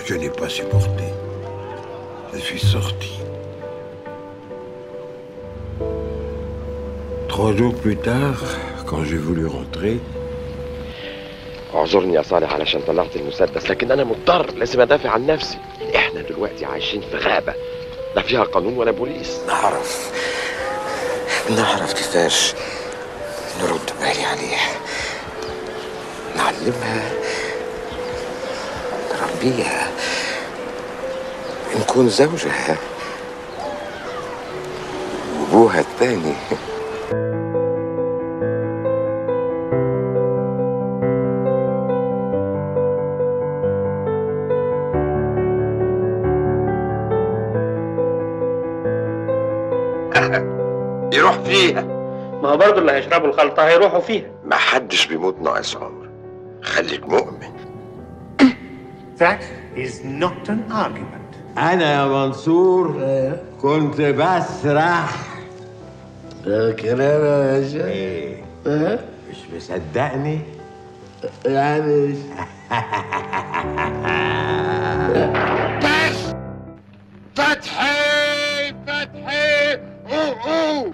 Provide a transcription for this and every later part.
Je n'ai pas supporté. Je suis sorti. Trois jours plus tard, quand j'ai voulu rentrer, اعذرني يا صالح علشان طلعت المسدس لكن انا مضطر لازم ادافع عن نفسي احنا دلوقتي عايشين في غابه لا فيها قانون ولا بوليس نعرف نعرف كيفاش نرد بالي عليها نعلمها نربيها نكون زوجها وابوها الثاني يروح فيها ما هو برضه اللي هيشربوا الخلطة هيروحوا فيها ما حدش بيموت ناقص عمر خليك مؤمن That is not an argument. أنا يا منصور كنت بسرح كلام يا باشا إيه مش مصدقني يعني فتحي فتحي أوه أوه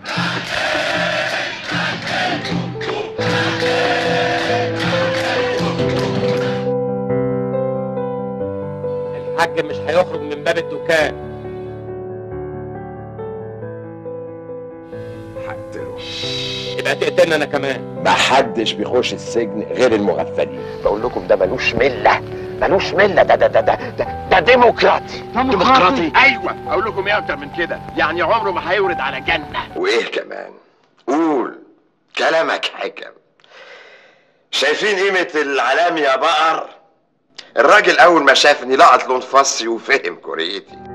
الحاج مش هيخرج من باب الدكان هقتله يبقى تقتلنا انا كمان ما حدش بيخش السجن غير المغفلين بقول لكم ده ملوش مله ملوش مله ده ده ده ده ده, ده ديمقراطي ديمقراطي ايوه اقول لكم ايه اكتر من كده يعني عمره ما هيورد على جنه وايه كمان قول كلامك حكم شايفين قيمة العلام يا بقر الراجل أول ما شافني لقط لون فصي وفهم كوريتي